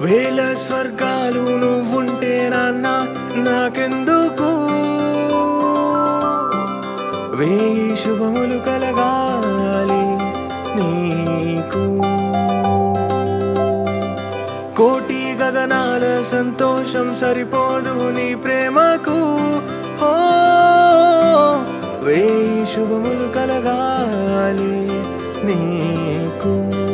వేల స్వర్గాలు నువ్వుంటే నాన్న నాకెందుకు వేయి శుభములు కలగాలి నీకు కోటి గగనాల సంతోషం సరిపోదు నీ ప్రేమకు ఓ వేయి శుభములు కలగాలి నీకు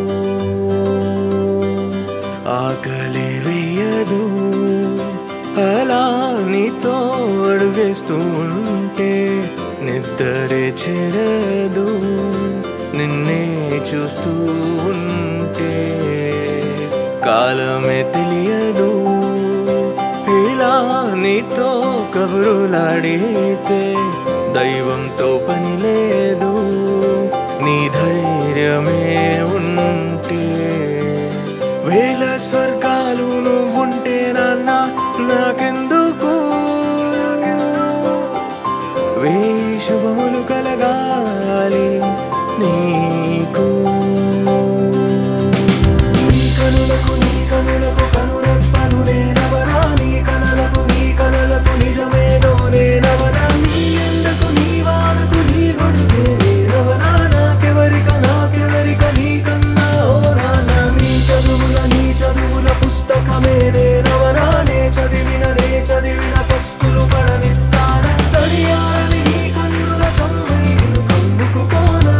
ఆకలి వేయదు అలా నీతో అడుగేస్తూ ఉంటే నిద్రే చెరదు నిన్నే చూస్తూ ఉంటే కాలమే తెలియదు ఇలా నీతో కబురులాడితే దైవంతో పని లేదు నీ ధైర్యమే ఉంటే వేల స్వర్గాలు నువ్వుంటే నాన్న నాకెందుకు వేయి శుభములు కలగాలి నీకు నీ కనులకు నీ కనులకు కనురెప్పలు నేనవనా నీ కనులకు నీ కనులకు నిజమేదో నేనవనా నీ ఎండకు నీ వానకు నీ గొడుగే నేనవనా నాకెవరిక నాకెవరిక నీ కన్నా ఓ నాన్న నీ చదువుల నీ చదువుల పుస్తకమే నేనవనా నే చదివిన నే చదివిన పస్తులు పడనిస్తాన తడియాలని నీ కన్నుల చంబై నిన్ను కమ్ముకుపోనా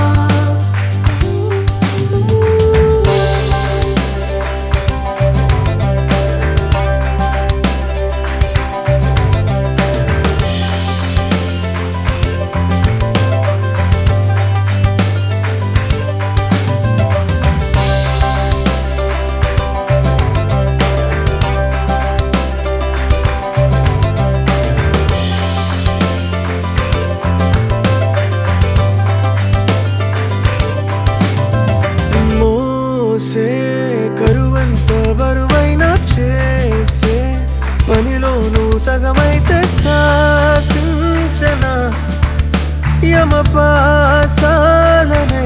మోసే కరువంత బరువైన చేసే పనిలోను సగమైతే శాసించన యమపాసాలనే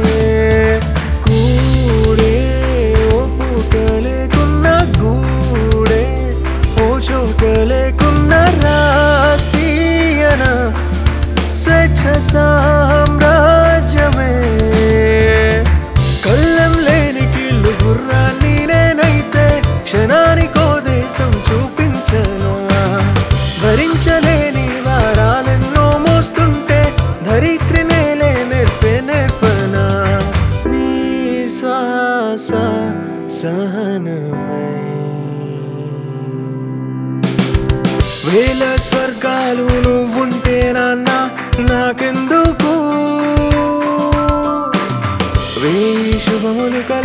కూడే ఓ పూట లేకున్న గూడే ఓ చోట లేకున్న రాసియన స్వేచ్ఛ సామ్రాజ్యమే కళ్ళం లేని కీళ్ళు గుర్రాన్ని నేనైతే క్షణానికో దేశం చూపించనా భరించలేని వారాలెన్నో మోస్తుంటే ధరిత్రి నేలే నేర్పే నేర్పనా నీ శ్వాస సహనమై వేల స్వర్గాలు నువ్వుంటే నాన్న నాకెందుకు వేయి శుభములు కల